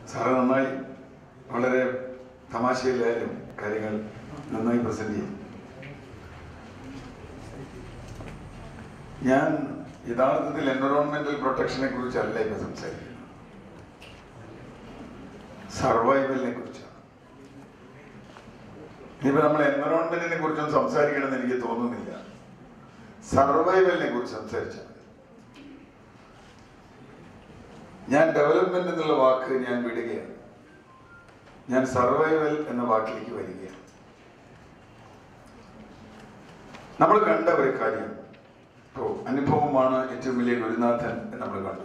Sir നന്നായി വളരെ തമാശയിലായാലും കാര്യങ്ങൾ നന്നായി പ്രസന്റ് ചെയ്യും ഞാൻ യഥാർത്ഥത്തിൽ എൻവറോൺമെന്റൽ പ്രൊട്ടക്ഷനെ കുറിച്ചല്ല ഇപ്പൊ സംസാരിക്കുന്നത് സർവൈവലിനെ കുറിച്ചാണ് ഇനിയിപ്പോ നമ്മൾ എൻവറോൺമെന്റിനെ കുറിച്ചൊന്നും സംസാരിക്കണമെന്ന് എനിക്ക് തോന്നുന്നില്ല സർവൈവലിനെ കുറിച്ച് സംസാരിച്ചാൽ മതി. ഞാൻ ഡെവലപ്മെന്റ് എന്നുള്ള വാക്ക് ഞാൻ വിടുകയാണ് ഞാൻ സർവൈവൽ എന്ന വാക്കിലേക്ക് വരികയാണ് നമ്മൾ കണ്ട ഒരു കാര്യം ഇപ്പോ അനുഭവമാണ് ഏറ്റവും വലിയ ഗുരുനാഥൻ എന്ന് നമ്മൾ കണ്ടു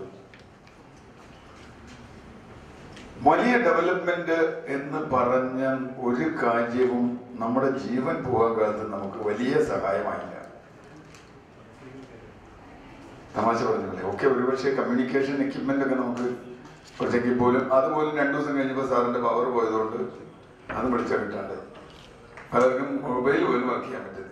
വലിയ ഡെവലപ്മെന്റ് എന്ന് പറഞ്ഞ ഒരു കാര്യവും നമ്മുടെ ജീവൻ പോകാൻ കാലത്ത് നമുക്ക് വലിയ സഹായമായില്ല തമാശ പറഞ്ഞല്ലേ ഒക്കെ ഒരുപക്ഷെ കമ്മ്യൂണിക്കേഷൻ എക്യുപ്മെന്റ് ഒക്കെ നമുക്ക് കുറച്ചെങ്കിൽ പോലും അതുപോലും രണ്ടു ദിവസം കഴിഞ്ഞപ്പോൾ സാറിന്റെ പവർ പോയതുകൊണ്ട് അത് പിടിച്ചാൽ കിട്ടാണ്ട് പലർക്കും മൊബൈൽ പോലും വർക്ക് ചെയ്യാൻ പറ്റുന്നില്ല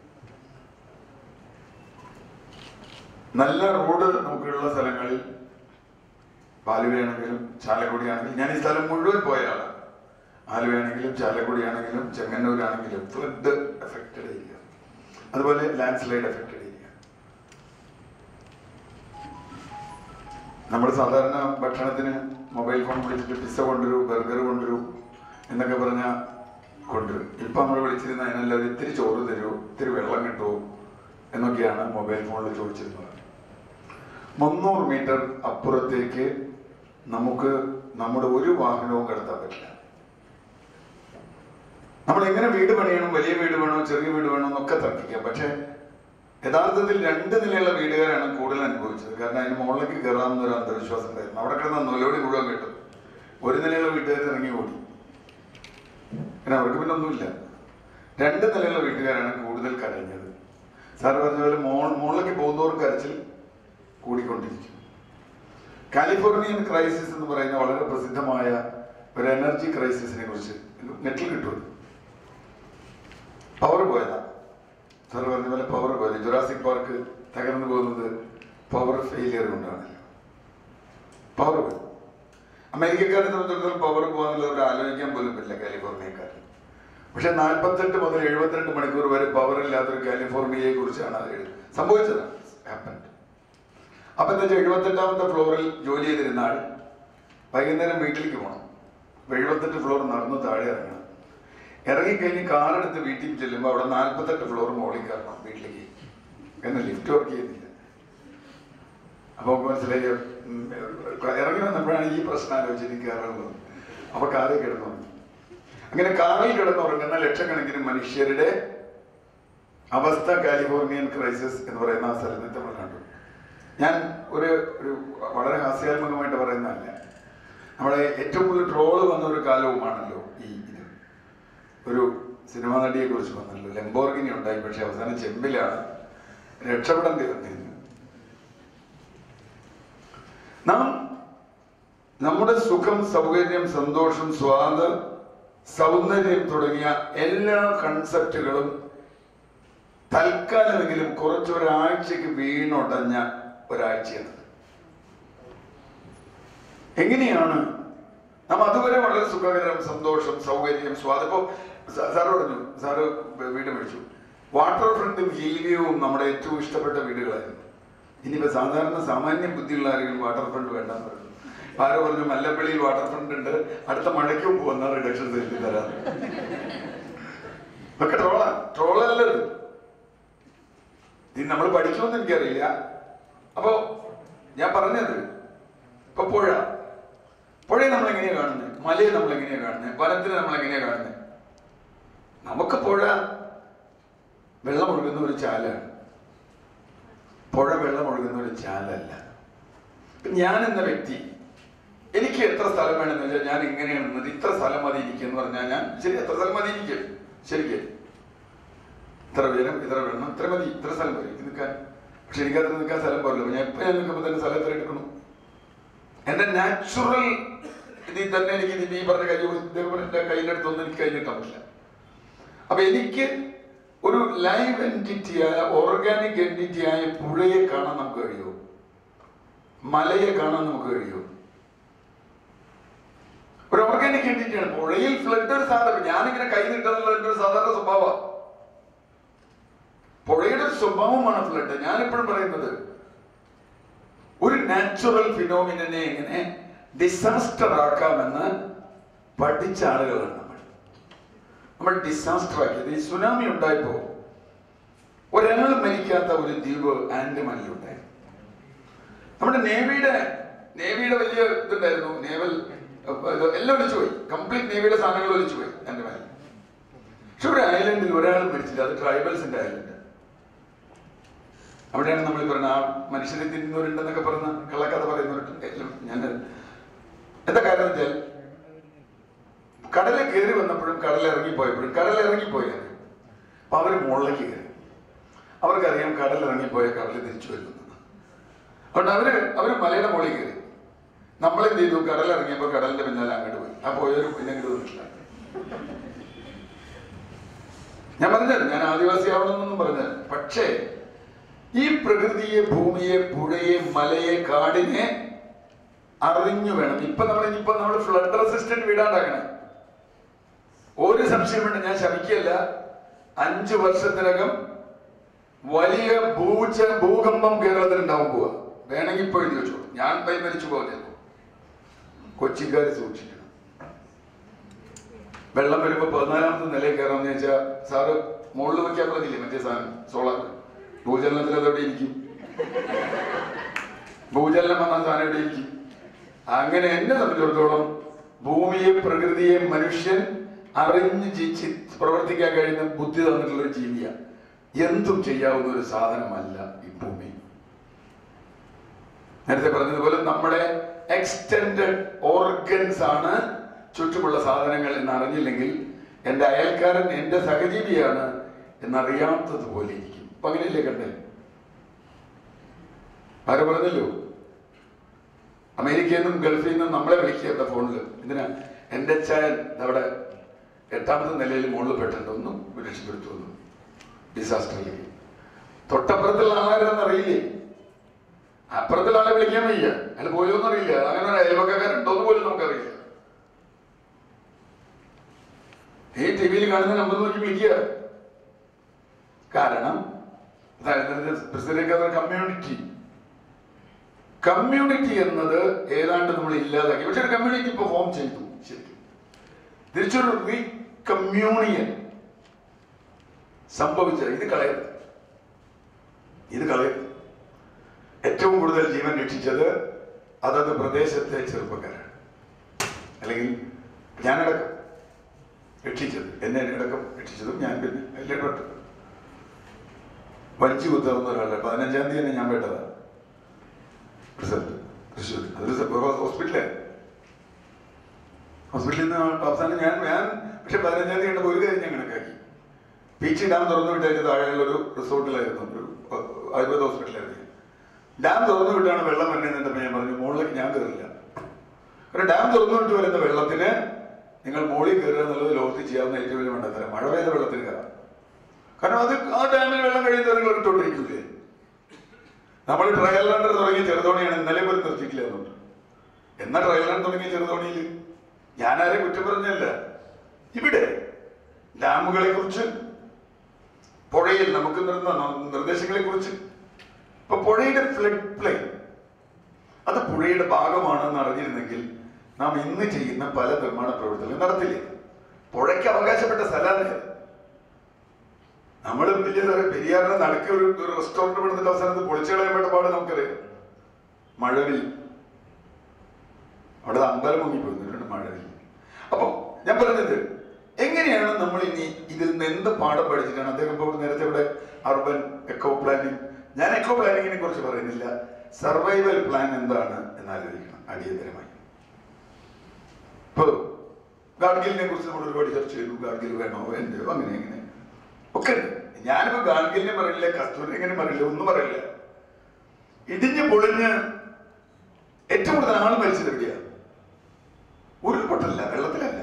നല്ല റോഡ് നമുക്കുള്ള സ്ഥലങ്ങളിൽ ആലുവയാണെങ്കിലും ചാലക്കുടിയാണെങ്കിലും ഞാൻ ഈ സ്ഥലം മുഴുവൻ പോയ ആളാണ് ആലുവയാണെങ്കിലും ചാലക്കുടിയാണെങ്കിലും ചെങ്ങന്നൂരാണെങ്കിലും ഫ്ലഡ് എഫക്റ്റഡ് ഏരിയ അതുപോലെ ലാൻഡ് സ്ലൈഡ് എഫക്റ്റഡ് ഏരിയ നമ്മൾ സാധാരണ ഭക്ഷണത്തിന് മൊബൈൽ ഫോൺ വിളിച്ചിട്ട് പിസ്സ കൊണ്ടുവരൂ ബർഗർ കൊണ്ടുവരൂ എന്നൊക്കെ പറഞ്ഞാൽ കൊണ്ടുവരും ഇപ്പം നമ്മൾ വിളിച്ചിരുന്ന അതിനെല്ലാം ഒരു ഇത്തിരി ചോറ് തരൂ ഇത്തിരി വെള്ളം കിട്ടുമോ എന്നൊക്കെയാണ് മൊബൈൽ ഫോണിൽ ചോദിച്ചിരുന്നത് മുന്നൂറ് മീറ്റർ അപ്പുറത്തേക്ക് നമുക്ക് നമ്മുടെ ഒരു വാഹനവും കടത്താൻ പറ്റില്ല നമ്മൾ എങ്ങനെ വീട് പണിയണം വലിയ വീട് വേണോ ചെറിയ വീട് വേണോ എന്നൊക്കെ തർക്കിക്കാം പക്ഷെ യഥാർത്ഥത്തിൽ രണ്ട് നിലയുള്ള വീടുകാരാണ് കൂടുതൽ അനുഭവിച്ചത് കാരണം അതിന് മുകളിലേക്ക് കയറാമെന്ന ഒരു അന്ധവിശ്വാസം ഉണ്ടായിരുന്നു അവിടെ കിടന്ന നൊലോടി മുഴുവൻ കിട്ടും ഒരു നിലയുള്ള വീട്ടുകാർ ഇറങ്ങി ഓടി പിന്നെ അവർക്ക് പിന്നെ ഒന്നുമില്ല രണ്ട് നിലയുള്ള വീട്ടുകാരാണ് കൂടുതൽ കരഞ്ഞത് സാറ് പറഞ്ഞ പോലെ മോൾ മുകളിലേക്ക് പോകുന്നവർക്ക് കരച്ചിൽ കൂടിക്കൊണ്ടിരിക്കും കാലിഫോർണിയൻ ക്രൈസിസ് എന്ന് പറയുന്ന വളരെ പ്രസിദ്ധമായ ഒരു എനർജി ക്രൈസിസിനെ കുറിച്ച് നെറ്റിൽ കിട്ടും പവർ പോയതാ സാർ പറഞ്ഞ പോലെ പവർ പോയത് ജുറാസിക് പാർക്ക് തകർന്നു പോകുന്നത് പവർ ഫെയിലിയർ കൊണ്ടാണ് പവർ പോയി അമേരിക്കക്കാരെ സംബന്ധിച്ചിടത്തോളം പവർ പോകാന്നുള്ളവർ ആലോചിക്കാൻ പോലും പറ്റില്ല കാലിഫോർണിയക്കാർ പക്ഷെ നാൽപ്പത്തെട്ട് മുതൽ എഴുപത്തിരണ്ട് മണിക്കൂർ വരെ പവർ ഇല്ലാത്തൊരു കാലിഫോർണിയയെ കുറിച്ചാണ് അത് എഴുതി സംഭവിച്ചത് ഹാപ്പൻഡ് അപ്പൊ എന്താ വെച്ചാൽ എഴുപത്തെട്ടാമത്തെ ഫ്ലോറിൽ ജോലി ചെയ്തിരുന്ന ആൾ വൈകുന്നേരം വീട്ടിലേക്ക് പോകണം അപ്പൊ എഴുപത്തെട്ട് ഫ്ലോർ നടന്ന് താഴെ ഇറങ്ങണം ഇറങ്ങിക്കഴിഞ്ഞ് കാറെടുത്ത് വീട്ടിൽ ചെല്ലുമ്പോൾ അവിടെ നാൽപ്പത്തെട്ട് ഫ്ലോർ മുകളിൽ കയറണം വീട്ടിലേക്ക് എന്ന് ലിഫ്റ്റ് വർക്ക് ചെയ്യുന്നില്ല അപ്പൊ നമുക്ക് മനസ്സിലായി ഉം, ഇറങ്ങി വന്നപ്പോഴാണ് ഈ പ്രശ്നം ആലോചിച്ചിട്ട് കയറുന്നത് അപ്പൊ കാറിൽ കിടന്നു അങ്ങനെ കാറിൽ കിടന്നുറങ്ങുന്ന ലക്ഷക്കണക്കിന് മനുഷ്യരുടെ അവസ്ഥ കാലിഫോർണിയൻ ക്രൈസിസ് എന്ന് പറയുന്ന ആ സ്ഥലത്ത് നമ്മൾ കണ്ടു ഞാൻ ഒരു ഒരു വളരെ ഹാസ്യാത്മകമായിട്ട് പറയുന്നതല്ല നമ്മുടെ ഏറ്റവും കൂടുതൽ ട്രോള് വന്ന ഒരു കാലവുമാണല്ലോ ഈ ഇത് ഒരു സിനിമാ നടിയെ കുറിച്ച് വന്നല്ലോ ലംബോർഗിനി ഉണ്ടായി പക്ഷെ അവസാനം ചെമ്പിലാണ് രക്ഷപ്പെടേണ്ടി വന്നിരുന്നത് നാം നമ്മുടെ സുഖം സൗകര്യം സന്തോഷം സ്വാദ് സൗന്ദര്യം തുടങ്ങിയ എല്ലാ കൺസെപ്റ്റുകളും തൽക്കാലമെങ്കിലും കുറച്ചൊരാഴ്ചക്ക് വീണുടഞ്ഞ ഒരാഴ്ചയാണ് എങ്ങനെയാണ് നാം അതുവരെ വളരെ സുഖകരം സന്തോഷം സൗകര്യം സ്വാദ് ഇപ്പോ സാ- സാറ് പറഞ്ഞു സാറ് വീട് മേടിച്ചു വാട്ടർ ഫ്രണ്ടും ഹിൽ വ്യൂവും നമ്മുടെ ഏറ്റവും ഇഷ്ടപ്പെട്ട വീടുകളായിരുന്നു ഇനിയിപ്പോ സാധാരണ സാമാന്യ ബുദ്ധിയുള്ള ആരെങ്കിലും വാട്ടർ ഫ്രണ്ട് വേണ്ടെന്ന് പറഞ്ഞു ഇപ്പൊ ആരോ പറഞ്ഞു മല്ലപ്പള്ളിയിൽ വാട്ടർ ഫ്രണ്ട് ഉണ്ട് അടുത്ത മഴയ്ക്കും പോകുന്ന റിഡക്ഷൻ എഴുതി തരാം ഇതൊക്കെ ട്രോളാ ട്രോളല്ലത് ഇത് നമ്മൾ പഠിക്കുമെന്ന് എനിക്കറിയില്ല അപ്പോ ഞാൻ പറഞ്ഞത് ഇപ്പൊ പുഴ പുഴയെ നമ്മൾ എങ്ങനെയാ കാണുന്നത് മലയെ നമ്മൾ എങ്ങനെയാ കാണുന്നത് വനത്തിനെ നമ്മൾ എങ്ങനെയാ കാണുന്നത് നമുക്ക് പുഴ വെള്ളം ഒഴുകുന്ന ഒരു ചാലാണ് പുഴ വെള്ളം ഒഴുകുന്ന ഒരു ചാലല്ല ഇപ്പൊ ഞാൻ എന്ന വ്യക്തി എനിക്ക് എത്ര സ്ഥലം വേണമെന്ന് വെച്ചാൽ ഞാൻ ഇങ്ങനെയാണ് നിന്നത് ഇത്ര സ്ഥലം മതി ഇരിക്കും എന്ന് പറഞ്ഞാൽ ഞാൻ ശരി എത്ര സ്ഥലം മതി ഇരിക്കും ശരിക്കും ഇത്ര ഉയരം ഇത്ര വെള്ളം ഇത്ര മതി ഇത്ര സ്ഥലം മതി എനിക്ക് നിൽക്കാൻ പക്ഷെ എനിക്ക് അത്ര നിൽക്കാൻ സ്ഥലം പോരല്ലോ അപ്പൊ ഞാൻ ഇപ്പൊ ഞാൻ നിൽക്കുമ്പോൾ തന്നെ സ്ഥലം എത്ര എടുക്കണം എന്റെ നാച്ചുറൽ ഇതിൽ തന്നെ എനിക്ക് ഇത് ഈ പറഞ്ഞ കൈ ഇതേപോലെ എന്റെ കയ്യിന്റെ അടുത്തൊന്നും എനിക്ക് കഴിഞ്ഞിട്ടാൻ പറ്റില്ല അപ്പൊ എനിക്ക് ഒരു ലൈവ് എൻറ്റിറ്റിയായ ഓർഗാനിക് എൻറ്റിറ്റിയായ പുഴയെ കാണാൻ നമുക്ക് കഴിയുമോ മലയെ കാണാൻ നമുക്ക് കഴിയുമോ അങ്ങനെ കേട്ടിട്ടാണ് പുഴയിൽ ഫ്ലഡ് ഒരു സാധനം ഞാനിങ്ങനെ കൈ നീട്ടുന്നുള്ള എൻ്റെ ഒരു സാധാരണ സ്വഭാവമാണ് പുഴയുടെ ഒരു സ്വഭാവമാണ് ഫ്ലഡ് ഞാനെപ്പോഴും പറയുന്നത് ഒരു നാച്ചുറൽ ഫിനോമിനെ എങ്ങനെ ഡിസാസ്റ്റർ ആക്കാമെന്ന് പഠിച്ച ആളുകളാണ് നമ്മൾ നമ്മൾ ഡിസാസ്റ്റർ ആക്കിയത് ഈ സുനാമി ഉണ്ടായപ്പോ ഒരാൾ മരിക്കാത്ത ഒരു ദ്വീപ് ആൻഡമാനിലുണ്ടായി നമ്മുടെ നേവിയുടെ നേവിയുടെ വലിയ ഇതുണ്ടായിരുന്നു നേവൽ അഹ് ഇത് എല്ലാം ഒലിച്ചു പോയി കംപ്ലീറ്റ് നേവിയുടെ സാധനങ്ങൾ ഒലിച്ചു പോയി ആൻഡമാനിൽ പക്ഷെ ഒരു ഐലൻഡിൽ ഒരാൾ മരിച്ചില്ല അത് ട്രൈബൽസിന്റെ ഐലൻഡ് അവിടെയാണ് നമ്മൾ ഈ പറയുന്നത് ആ മനുഷ്യരെ തിന്നുന്നവരുണ്ടെന്നൊക്കെ പറഞ്ഞ കള്ളക്കഥ പറയുന്നവരുണ്ട് എല്ലാം ഞാൻ എന്താ കാരണം വെച്ചാൽ കടലിൽ കയറി വന്നപ്പോഴും കടൽ ഇറങ്ങിപ്പോയപ്പോഴും കടൽ ഇറങ്ങിപ്പോയി അത്. അപ്പൊ അവര് മുകളിലേക്ക് കയറി അവർക്കറിയാം കടൽ ഇറങ്ങിപ്പോയ കടൽ തിരിച്ചു വരുന്നു അതുകൊണ്ട് അവര് അവര് മലയുടെ മുകളിൽ കയറി നമ്മളെന്ത് ചെയ്തു കടൽ ഇറങ്ങിയപ്പോ കടലിന്റെ പിന്നാലെ അങ്ങോട്ട് പോയി ആ പോയവരും പിന്നെ അങ്ങോട്ട് വന്നിട്ടില്ല ഞാൻ പറഞ്ഞത് ഞാൻ ആദിവാസി ആവണമെന്നൊന്നും പറഞ്ഞത് പക്ഷേ ഈ പ്രകൃതിയെ ഭൂമിയെ പുഴയെ മലയെ കാടിനെ അറിഞ്ഞു വേണം ഇപ്പൊ നമ്മൾ ഇനിയിപ്പോ നമ്മൾ ഫ്ലഡ് റെസിസ്റ്റന്റ് വീടാണ്ടാക്കണം ഒരു സംശയമുണ്ട് ഞാൻ ശമിക്കല്ല അഞ്ചു വർഷത്തിനകം വലിയ ഭൂച ഭൂകമ്പം കേരളത്തിൽ ഉണ്ടാവാൻ പോവാ വേണമെങ്കിൽ ഇപ്പൊ എഴുതി വെച്ചോ ഞാൻ പോയി മരിച്ചു പോകുന്നത് കൊച്ചിക്കാര് സൂക്ഷിക്കണം വെള്ളം വരുമ്പോ പതിനാലാമത്തെ നിലയിൽ കയറാമെന്ന് വെച്ചാൽ സാറ് മുകളിൽ വെക്കാൻ പറഞ്ഞില്ലേ മറ്റേ സാധനം സോളാർ ഭൂചലനത്തിൽ അത് എവിടെ ഇരിക്കും ഭൂചലനം വന്ന സാധനം എവിടെ ഇരിക്കും അങ്ങനെ എന്നെ സംബന്ധിച്ചിടത്തോളം ഭൂമിയെ പ്രകൃതിയെ മനുഷ്യൻ അറിഞ്ഞ് ജി- ചി- പ്രവർത്തിക്കാൻ കഴിയുന്ന ബുദ്ധി തന്നിട്ടുള്ള ഒരു ജീവിയാണ് എന്തും ചെയ്യാവുന്ന ഒരു സാധനമല്ല ഈ ഭൂമി നേരത്തെ പറഞ്ഞതുപോലെ നമ്മുടെ എക്സ്റ്റെൻഡഡ് ഓർഗൻസ് ആണ് ചുറ്റുമുള്ള സാധനങ്ങൾ എന്ന് അറിഞ്ഞില്ലെങ്കിൽ എൻ്റെ അയൽക്കാരൻ എൻ്റെ സഹജീവിയാണ് എന്നറിയാത്തതുപോലെ ഇരിക്കും അപ്പൊ അങ്ങനെയല്ലേ കണ്ടേ ആരോ പറഞ്ഞല്ലോ അമേരിക്കയിൽ നിന്നും ഗൾഫിൽ നിന്നും നമ്മളെ വിളിക്കുക എന്താ ഫോണിൽ എന്തിനാ എൻ്റെ ചായൻ അവിടെ എട്ടാമത്തെ നിലയിൽ മുകളിൽ പെട്ടിട്ടുണ്ട് ഒന്നും രക്ഷപ്പെടുത്തു ഒന്നും ഡിസാസ്റ്ററിലേക്ക് തൊട്ടപ്പുറത്തുള്ള ആളാരെന്ന് അറിയില്ലേ അപ്പുറത്തുള്ള ആളെ വിളിക്കാൻ വയ്യ അയാൾ പോയോന്നും അറിയില്ല അങ്ങനെ ഒരു അയൽവക്കാരുണ്ടോന്ന് പോലും നമുക്കറിയില്ല ഈ ടി വിയിൽ കാണുന്ന നമ്പർ നോക്കി വിളിക്കുക കാരണം കമ്മ്യൂണിറ്റി കമ്മ്യൂണിറ്റി എന്നത് ഏതാണ്ട് നമ്മൾ ഇല്ലാതാക്കി പക്ഷെ ഒരു കമ്മ്യൂണിറ്റി ഇപ്പൊ ഫോം ചെയ്തു ശരിക്കും തിരിച്ചൊരു റീകമ്മ്യൂണിയൻ സംഭവിച്ച ഇത് കളയരുത് ഇത് കളയരുത് ഏറ്റവും കൂടുതൽ ജീവൻ രക്ഷിച്ചത് അതത് പ്രദേശത്തെ ചെറുപ്പക്കാരാണ് അല്ലെങ്കിൽ ഞാനടക്കം രക്ഷിച്ചത് എന്നെ അടക്കം രക്ഷിച്ചതും ഞാൻ പിന്നെ അതിലിടപെട്ടു വലിച്ചു കുത്താവുന്ന ഒരാളെ പതിനഞ്ചാം തീയതി തന്നെ ഞാൻ പെട്ടതാണ് റിസൾട്ട് തൃശ്ശൂർ അതൊരു ഹോസ്പിറ്റലാണ് ഹോസ്പിറ്റലിൽ നിന്ന് അവസാനം ഞാൻ ഞാൻ പക്ഷെ പതിനഞ്ചാം തീയതി കണ്ടപ്പോൾ ഒരു കാര്യം ഞാൻ കണക്കാക്കി പീച്ചി ഡാം തുറന്നു വിട്ടതിന്റെ താഴെയുള്ള ഒരു റിസോർട്ടിലായിരുന്നു ഒരു അഹ്, ആയുർവേദ ഹോസ്പിറ്റലായിരുന്നു ഡാം തുറന്നു വിട്ടാണ് വെള്ളം വരുന്നതെന്ന് ഞാൻ പറഞ്ഞു മുകളിലേക്ക് ഞാൻ കയറില്ല കാരണം ഡാം തുറന്നു വിട്ട് വരുന്ന വെള്ളത്തിന് നിങ്ങൾ മുകളിൽ കയറുക എന്നുള്ളത് ലോകത്തിൽ ചെയ്യാവുന്ന ഏറ്റവും വലിയ മണ്ടത്തരം മഴ പെയ്ത വെള്ളത്തിന് കയറാം കാരണം അത് ആ ഡാമിൽ വെള്ളം കഴിയുന്നത് നിങ്ങൾ ഇട്ടുകൊണ്ടിരിക്കൂലേ നമ്മൾ ട്രയൽ റണ്ണർ തുടങ്ങിയ ചെറുതോണിയാണ് ഇന്നലെ പോലും നിർത്തിയിട്ടില്ല എന്നുണ്ട് എന്നാ ട്രയൽ റൺ തുടങ്ങിയ ചെറുതോണിയിൽ ഞാനാരെ കുറ്റം പറഞ്ഞല്ല ഇവിടെ ഡാമുകളെ കുറിച്ച് പുഴയിൽ നമുക്ക് നിർന്ന നിർദ്ദേശങ്ങളെ കുറിച്ച് ഇപ്പൊ പുഴയുടെ ഫ്ലഡ് പ്ലെയിൻ അത് പുഴയുടെ ഭാഗമാണെന്ന് അറിഞ്ഞിരുന്നെങ്കിൽ നാം ഇന്ന് ചെയ്യുന്ന പല നിർമ്മാണ പ്രവർത്തനങ്ങളും നടത്തില്ല പുഴയ്ക്ക് അവകാശപ്പെട്ട സ്ഥലമാണ് നമ്മൾ വലിയ തരം പെരിയാറിനെ നടക്കി ഒരു ഒരു റെസ്റ്റോറന്റ് പണിതിട്ട് അവസാനത്ത് പൊളിച്ചു കളയാൻ വേണ്ട പാട് നമുക്കറിയാം മഴവിൽ അവിടെ അമ്പലം മുങ്ങിപ്പോയി മഴവിൽ അപ്പൊ ഞാൻ പറഞ്ഞത് എങ്ങനെയാണ് നമ്മൾ ഇനി ഇതിൽ നിന്ന് എന്ത് പാഠം പഠിച്ചിട്ടാണ് അദ്ദേഹം ഇപ്പോൾ നേരത്തെ ഇവിടെ അർബൻ എക്കോ പ്ലാനിങ് ഞാൻ എക്കോ പ്ലാനിങ്ങിനെ കുറിച്ച് പറയുന്നില്ല സർവൈവൽ പ്ലാൻ എന്താണ് എന്ന് ആലോചിക്കണം അടിയന്തരമായി ഇപ്പൊ ഗാഡ്ഗിലിനെ കുറിച്ച് നമ്മൾ ഒരുപാട് ചർച്ച ചെയ്തു ഗാഡ്ഗിൽ വേണോ വേണ്ടയോ അങ്ങനെ ഇങ്ങനെ ഒക്കെ ഉണ്ട് ഞാനിപ്പോ ഗാഡ്ഗിലിനെ പറയില്ല കസ്തൂരിനെ പറയില്ല ഒന്നും പറയില്ല ഇടിഞ്ഞ് പൊളിഞ്ഞ് ഏറ്റവും കൂടുതൽ ആൾ മരിച്ചത് എവിടെയാ ഉരുൾപൊട്ടല്ല വെള്ളത്തിലല്ല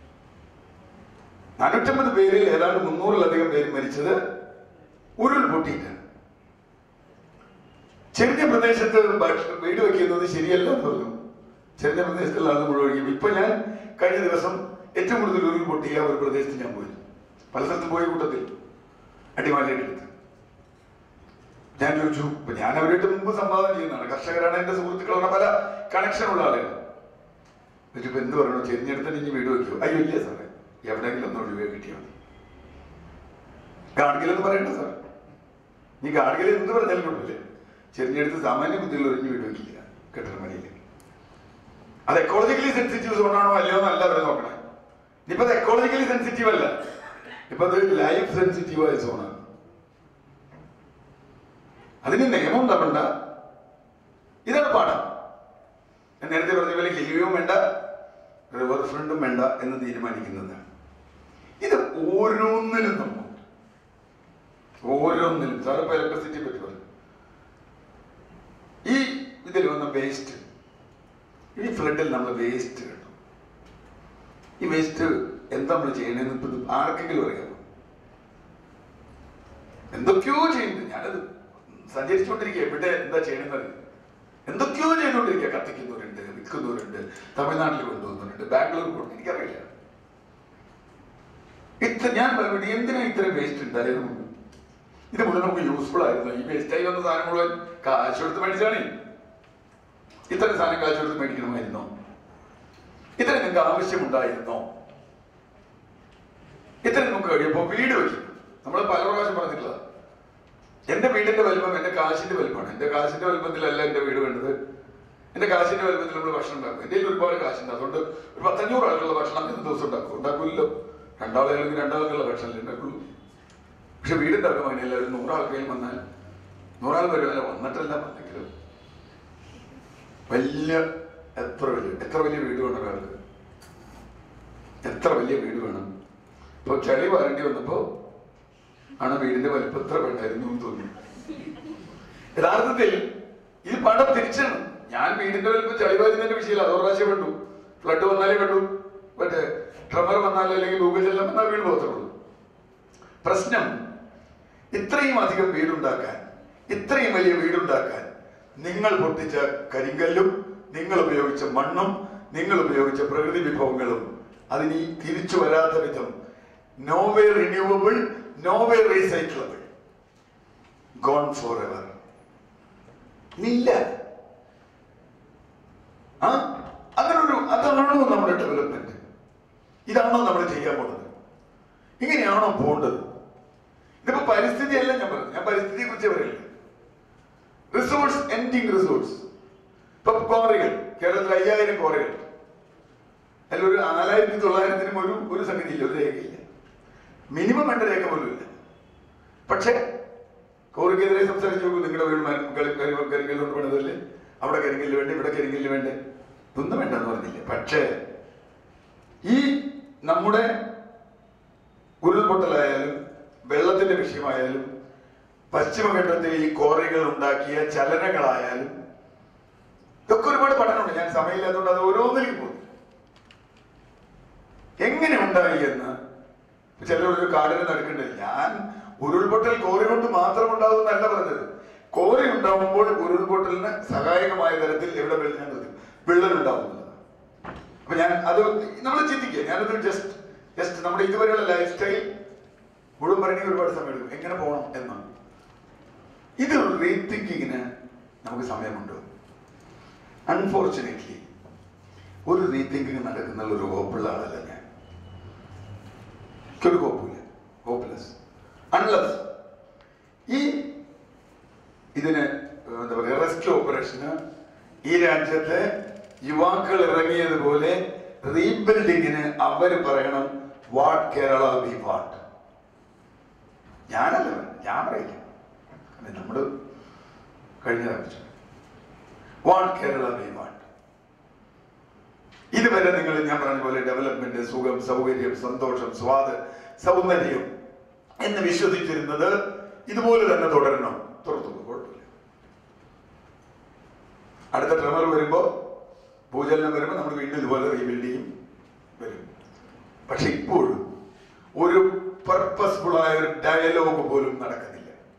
നാനൂറ്റമ്പത് പേരിൽ ഏതാണ്ട് മുന്നൂറിലധികം പേര് മരിച്ചത് ഉരുൾപൊട്ടിയിട്ടാണ് ചെറിയ പ്രദേശത്ത് ഭക്ഷ- വീട് വെക്കുന്നത് ശരിയല്ല എന്ന് പറഞ്ഞു ചെറിയ പ്രദേശത്തുള്ള ആൾ മുഴുവൻ ഒഴുകി ഇപ്പൊ ഞാൻ കഴിഞ്ഞ ദിവസം ഏറ്റവും കൂടുതൽ ഉരുൾ പൊട്ടിയ ഒരു പ്രദേശത്ത് ഞാൻ പോയി പല സ്ഥലത്തും പോയ കൂട്ടത്തിൽ അടിമാലിയുടെ അടുത്ത് ഞാൻ ചോദിച്ചു ഇപ്പൊ ഞാൻ അവരായിട്ട് മുമ്പ് സംവാദം ചെയ്യുന്നതാണ് കർഷകരാണ് എന്റെ സുഹൃത്തുക്കളാണ് പല കണക്ഷൻ ഉള്ള ആളുകൾ എന്നിട്ട് ഇപ്പൊ എന്ത് പറയണോ ചെരിഞ്ഞെടുത്തിട്ട് ഇനി വീട് വെക്കോ അയ്യോ ഇല്ല സാറേ എവിടെയെങ്കിലും ഒന്ന് ഒഴിവേ കിട്ടിയാൽ മതി ഗാഡ്ഗിൽ എന്ന് പറയണ്ട സാർ നീ ഗാഡ്ഗിൽ എന്ത് പറഞ്ഞാലും കുഴപ്പമില്ല ചെരിഞ്ഞെടുത്ത് സാമാന്യ ബുദ്ധിയുള്ള ഒഴിഞ്ഞ് വീട് വെക്കില്ല കെട്ടിടമണിയിൽ അത് എക്കോളജിക്കലി സെൻസിറ്റീവ് സോണാണോ അല്ലയോ എന്നല്ല അവരെ നോക്കണേ ഇനിയിപ്പോ അത് എക്കോളജിക്കലി സെൻസിറ്റീവ് അല്ല ഇപ്പൊ അത് ലൈഫ് സെൻസിറ്റീവ് ആയ സോണാണ് അതിന് നിയമം ഉണ്ടാവണ്ട ഇതാണ് പാഠം ഞാൻ നേരത്തെ പറഞ്ഞ പോലെ ഹിലിയും വേണ്ട റിവർ ഫ്രണ്ടും വേണ്ട എന്ന് തീരുമാനിക്കുന്നതാണ് ഇത് ഓരോന്നിലും നമ്മൾ ഓരോന്നിലും സാർ ഇപ്പൊ ഇലക്ട്രിസിറ്റിയെ പറ്റി പറഞ്ഞു ഈ ഇതിൽ വന്ന വേസ്റ്റ് ഈ ഫ്ലഡിൽ നമ്മൾ വേസ്റ്റ് കിട്ടും ഈ വേസ്റ്റ് എന്താ നമ്മൾ ചെയ്യണമെന്ന് ഇപ്പൊ ഇത് ആർക്കെങ്കിലും അറിയാമോ എന്തൊക്കെയോ ചെയ്യുന്നുണ്ട് ഞാനത് സഞ്ചരിച്ചുകൊണ്ടിരിക്കുക എവിടെ എന്താ ചെയ്യണമെന്ന് എന്തൊക്കെയോ ചെയ്തുകൊണ്ടിരിക്കുക കത്തിക്കുന്നവരുണ്ട് വിൽക്കുന്നവരുണ്ട് തമിഴ്നാട്ടിൽ കൊണ്ടുപോകുന്നവരുണ്ട് ബാംഗ്ലൂർ കൊണ്ടു എനിക്കറിയില്ല ഇത്ര ഞാൻ പറയുന്നത് എന്തിനാ ഇത്രയും വേസ്റ്റ് ഉണ്ടായത് നമുക്ക് ഇത് മുഴുവൻ നമുക്ക് യൂസ്ഫുൾ ആയിരുന്നു ഈ വേസ്റ്റ് ആയി വന്ന സാധനം മുഴുവൻ കാശ് കൊടുത്ത് മേടിച്ചാണേ ഇത്രയും സാധനം കാശ് കൊടുത്ത് മേടിക്കണമായിരുന്നോ ഇത്രയും നിങ്ങൾക്ക് ആവശ്യമുണ്ടായിരുന്നോ ഇത്രയും നമുക്ക് കഴിയുമ്പോൾ വീട് വെക്കും നമ്മൾ പല പ്രാവശ്യം പറഞ്ഞിട്ടുള്ളത് എന്റെ വീടിന്റെ വലിപ്പം എന്റെ കാശിന്റെ വലിപ്പമാണ് എന്റെ കാശിന്റെ വലിപ്പത്തിലല്ല എന്റെ വീട് വേണ്ടത് എന്റെ കാശിന്റെ വലിപ്പത്തിൽ നമ്മൾ ഭക്ഷണം ഉണ്ടാക്കും എന്റെ കയ്യിൽ ഒരുപാട് കാശുണ്ട് അതുകൊണ്ട് ഒരു പത്തഞ്ഞൂറ് ആളുകളുള്ള ഭക്ഷണം ഇന്ന് ദിവസം ഉണ്ടാക്കും ഉണ്ടാക്കില്ലല്ലോ രണ്ടാളുകളെങ്കിൽ രണ്ടാൾക്കുള്ള ഭക്ഷണം ഉണ്ടാക്കുള്ളൂ പക്ഷെ വീടുണ്ടാക്കും അങ്ങനെ എല്ലാവരും നൂറാൾക്കയിൽ വന്നാൽ നൂറാൾ വരുമല്ല വന്നിട്ടല്ല വന്നെങ്കിലും വലിയ എത്ര വലിയ എത്ര വലിയ വീട് വേണം ഒരാൾക്ക് എത്ര വലിയ വീട് വേണം ഇപ്പൊ ചളി വരേണ്ടി വന്നപ്പോ ആണ് വീടിന്റെ വലിപ്പം എത്ര വേണ്ടായിരുന്നു എന്ന് തോന്നി യഥാർത്ഥത്തിൽ ഇത് പണം തിരിച്ചാണ് ഞാൻ വീടിന്റെ വലിപ്പം ചളി വരുന്നതിന്റെ വിഷയമില്ല അത് ഒരു പ്രാവശ്യം കണ്ടു ഫ്ലഡ് വന്നാലേ കണ്ടു മറ്റേ ട്രമർ വന്നാൽ അല്ലെങ്കിൽ ഭൂകജലം വന്നാൽ വീട് പോകത്തുള്ളൂ പ്രശ്നം ഇത്രയും അധികം വീടുണ്ടാക്കാൻ ഇത്രയും വലിയ വീടുണ്ടാക്കാൻ നിങ്ങൾ പൊട്ടിച്ച കരിങ്കല്ലും നിങ്ങൾ ഉപയോഗിച്ച മണ്ണും നിങ്ങൾ ഉപയോഗിച്ച പ്രകൃതി വിഭവങ്ങളും അതിനി തിരിച്ചു വരാത്ത വിധം no way renewable no way recyclable gone forever ഇല്ല ആ അങ്ങനെ ഒരു അതാണോ നമ്മുടെ ഡെവലപ്മെന്റ് ഇതാണോ നമ്മൾ ചെയ്യാൻ പോകുന്നത് ഇങ്ങനെയാണോ പോകേണ്ടത് ഇതിപ്പോ പരിസ്ഥിതിയല്ല ഞാൻ പറഞ്ഞു ഞാൻ പരിസ്ഥിതിയെ കുറിച്ച് പറയില്ല റിസോഴ്സ് എൻഡിങ് റിസോഴ്സ് ഇപ്പൊ കോറികൾ കേരളത്തിൽ അയ്യായിരം കോറികൾ അതിൽ ഒരു നാലായിരത്തി തൊള്ളായിരത്തിനും ഒരു ഒരു സംഗതിയില്ല ഒരു രേഖയില്ല മിനിമം വേണ്ട രേഖ പോലും ഇല്ല പക്ഷേ കോറിക്കെതിരെ സംസാരിച്ചു നോക്കൂ നിങ്ങളുടെ വീട് കരിങ്കല്ല് കൊണ്ട് പണിതല്ലേ അവിടെ കരിങ്കല്ല് വേണ്ട ഇവിടെ കരിങ്കല്ല് വേണ്ട ഇതൊന്നും വേണ്ടെന്ന് പറഞ്ഞില്ല പക്ഷേ ഈ നമ്മുടെ ഉരുൾപൊട്ടലായാലും വെള്ളത്തിന്റെ വിഷയമായാലും പശ്ചിമഘട്ടത്തിൽ ഈ കോറികൾ ഉണ്ടാക്കിയ ചലനങ്ങളായാലും ഇതൊക്കെ ഒരുപാട് പഠനമുണ്ട് ഞാൻ സമയമില്ലാത്തതുകൊണ്ട് അത് ഓരോന്നിലേക്ക് പോകും എങ്ങനെ ഉണ്ടായി എന്ന് ചിലരൊരു കാടിന് നടക്കണ്ടേ ഞാൻ ഉരുൾപൊട്ടൽ കോറി കൊണ്ട് മാത്രം ഉണ്ടാവുന്നല്ല പറഞ്ഞത് കോറി ഉണ്ടാവുമ്പോൾ ഉരുൾപൊട്ടലിന് സഹായകമായ തരത്തിൽ എവിടെ വെള്ളം വിള്ളൽ ഉണ്ടാവുന്നത് അപ്പൊ ഞാൻ അത് നമ്മൾ ചിന്തിക്കുക ഞാനത് ജസ്റ്റ് ജസ്റ്റ് നമ്മുടെ ഇതുവരെയുള്ള ലൈഫ് സ്റ്റൈൽ മുഴുവൻ പറയണമെങ്കിൽ ഒരുപാട് സമയം എടുക്കും എങ്ങനെ പോകണം എന്നാണ് ഇത് റീതിങ്കിങ്ങിന് നമുക്ക് സമയമുണ്ട് അൺഫോർച്ചുനേറ്റ്ലി ഒരു റീതിങ്കിങ് നടക്കുന്ന ഒരു ഹോപ്പുള്ള ആളല്ല ഞാൻ എനിക്കൊരു ഹോപ്പില്ല ഹോപ്പ്ലെസ് അൺലെസ് ഈ ഇതിന് എന്താ പറയുക റെസ്ക്യൂ ഓപ്പറേഷന് ഈ രാജ്യത്തെ യുവാക്കൾ ഇറങ്ങിയതുപോലെ റീബിൽഡിങ്ങിന് അവര് പറയണം വാട്ട് കേരള വി വാട്ട് ഞാനല്ല ഞാൻ പറയില്ല കാരണം നമ്മള് കഴിഞ്ഞ ആഴ്ച വാട്ട് കേരള വി വാട്ട് ഇതുവരെ നിങ്ങൾ ഞാൻ പറഞ്ഞ പോലെ ഡെവലപ്മെന്റ് സുഖം സൗകര്യം സന്തോഷം സ്വാദ് സൗന്ദര്യം എന്ന് വിശ്വസിച്ചിരുന്നത് ഇതുപോലെ തന്നെ തുടരണം തുറത്തു കുഴപ്പമില്ല അടുത്ത ട്രെമർ വരുമ്പോ ഭൂചലനം വരുമ്പോ നമ്മൾ വീണ്ടും ഇതുപോലെ റീബിൽഡ് ചെയ്യും വരും പക്ഷെ ഇപ്പോഴും ഒരു പർപ്പസ്ഫുൾ ആയ ഒരു ഡയലോഗ് പോലും നടക്കുന്നില്ല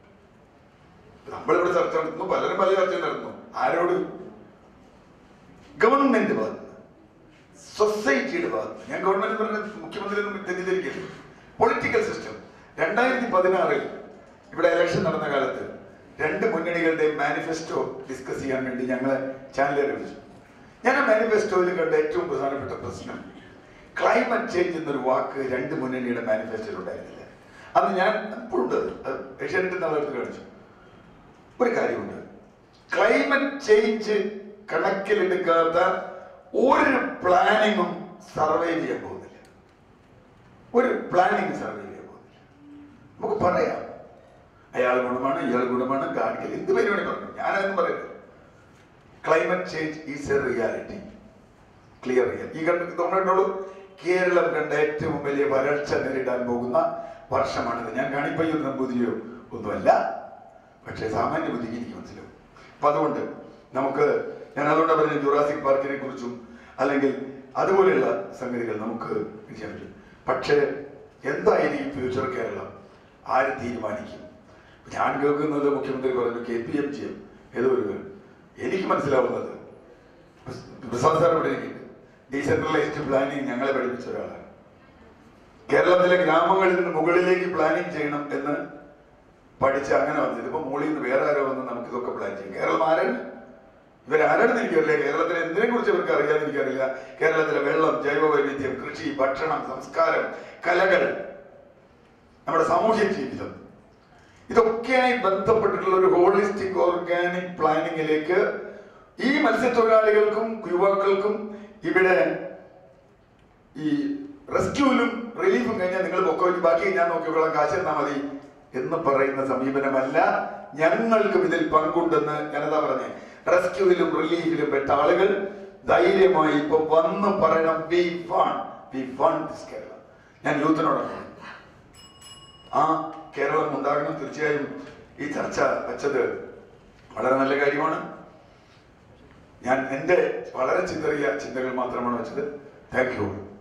നമ്മളിവിടെ ചർച്ച നടത്തുന്നു പലരും പല ചർച്ചയും നടത്തുന്നു ആരോട് ഗവൺമെന്റ് ഭാഗത്ത് സൊസൈറ്റിയുടെ ഭാഗത്ത് ഞാൻ ഗവൺമെന്റ് പറഞ്ഞ മുഖ്യമന്ത്രി ഒന്നും തെറ്റിദ്ധരിക്കരുത് പൊളിറ്റിക്കൽ സിസ്റ്റം രണ്ടായിരത്തി പതിനാറിൽ ഇവിടെ ഇലക്ഷൻ നടന്ന കാലത്ത് രണ്ട് മുന്നണികളുടെയും മാനിഫെസ്റ്റോ ഡിസ്കസ് ചെയ്യാൻ വേണ്ടി ഞങ്ങളെ ചാനലുകാരെ വിളിച്ചു ഞാൻ ആ മാനിഫെസ്റ്റോയിൽ കണ്ട ഏറ്റവും പ്രധാനപ്പെട്ട പ്രശ്നം ക്ലൈമറ്റ് ചേഞ്ച് എന്നൊരു വാക്ക് രണ്ട് മുന്നണിയുടെ മാനിഫെസ്റ്റോയിൽ ഉണ്ടായിരുന്നില്ല അന്ന് ഞാൻ ഇപ്പോഴുണ്ട് അത് ഏഷ്യാനെറ്റ് നാളെടുത്ത് കാണിച്ചു ഒരു കാര്യമുണ്ട് ക്ലൈമറ്റ് ചേഞ്ച് കണക്കിലെടുക്കാത്ത ഒരു പ്ലാനിങ്ങും സർവൈവ് ചെയ്യാൻ പോകുന്നില്ല ഒരു പ്ലാനിങ് സർവൈവ് ചെയ്യാൻ പോകുന്നില്ല നമുക്ക് പറയാം അയാൾ ഗുണമാണ് ഇയാൾ ഗുണമാണ് കാണിക്കൽ എന്ത് പേര് വേണേ പറഞ്ഞു ഞാനതൊന്നും പറയുന്നത് climate change is a reality clear real ഈ കണ്ട് തോന്നിട്ടുള്ളൂ കേരളം കണ്ട ഏറ്റവും വലിയ വരൾച്ച നേരിടാൻ പോകുന്ന വർഷമാണിത് ഞാൻ കാണിപ്പയ്യോ നമ്പൂതിരിയോ ഒന്നുമല്ല പക്ഷേ സാമാന്യ ബുദ്ധിക്ക് എനിക്ക് മനസ്സിലാവും അപ്പൊ അതുകൊണ്ട് നമുക്ക് ഞാൻ അതുകൊണ്ടാണ് പറഞ്ഞ ജുറാസിക് പാർക്കിനെ കുറിച്ചും അല്ലെങ്കിൽ അതുപോലെയുള്ള സംഗതികൾ നമുക്ക് ചെയ്യാൻ പറ്റും പക്ഷേ എന്തായിരിക്കും ഫ്യൂച്ചർ കേരളം ആര് തീരുമാനിക്കും ഞാൻ കേൾക്കുന്നത് മുഖ്യമന്ത്രി പറഞ്ഞു K P M G M ഏതോ ഒരു എനിക്ക് മനസ്സിലാവുന്നത് പ്രസാദ് സാർ ഇവിടെ ഇരിക്കുന്നുണ്ട് ഡീസെൻട്രലൈസ്ഡ് പ്ലാനിങ് ഞങ്ങളെ പഠിപ്പിച്ച ഒരാളാണ് കേരളത്തിലെ ഗ്രാമങ്ങളിൽ നിന്ന് മുകളിലേക്ക് പ്ലാനിങ് ചെയ്യണം എന്ന് പഠിച്ച് അങ്ങനെ വന്നത് ഇതിപ്പോ മുകളിൽ നിന്ന് വേറെ ആരോ വന്ന് നമുക്ക് ഇതൊക്കെ പ്ലാൻ ചെയ്യും കേരളം ആരാണ് ഇവരാരാണെന്ന് എനിക്കറിയില്ല കേരളത്തിലെ എന്തിനെ കുറിച്ച് ഇവർക്ക് അറിയാമെന്ന് എനിക്കറിയില്ല കേരളത്തിലെ വെള്ളം ജൈവ വൈവിധ്യം കൃഷി ഭക്ഷണം സംസ്കാരം കലകൾ നമ്മുടെ സാമൂഹ്യ ജീവിതം ഇതൊക്കെയായി ബന്ധപ്പെട്ടിട്ടുള്ള ഒരു ഹോളിസ്റ്റിക് ഓർഗാനിക് പ്ലാനിങ്ങിലേക്ക് ഈ മത്സ്യത്തൊഴിലാളികൾക്കും യുവാക്കൾക്കും ഇവിടെ ഈ റെസ്ക്യൂവിലും റിലീഫും കഴിഞ്ഞാൽ നിങ്ങൾ പൊക്കോ ഇനി ബാക്കി ഞാൻ നോക്കിക്കോളാം കാശ് തന്നാ മതി എന്ന് പറയുന്ന സമീപനമല്ല ഞങ്ങൾക്കും ഇതിൽ പങ്കുണ്ടെന്ന് ഞാനതാ പറഞ്ഞേ റെസ്ക്യൂവിലും റിലീഫിലും പെട്ട ആളുകൾ ധൈര്യമായി ഇപ്പൊ വന്ന് പറയണം we fun we fun this Kerala ഞാൻ യൂത്തിനോടാണ് പറയുന്നത്. ആ കേരളം ഉണ്ടാകണം തീർച്ചയായും ഈ ചർച്ച വെച്ചത് വളരെ നല്ല കാര്യമാണ് ഞാൻ എൻ്റെ വളരെ ചിന്തറിയ ചിന്തകൾ മാത്രമാണ് വെച്ചത് താങ്ക് യു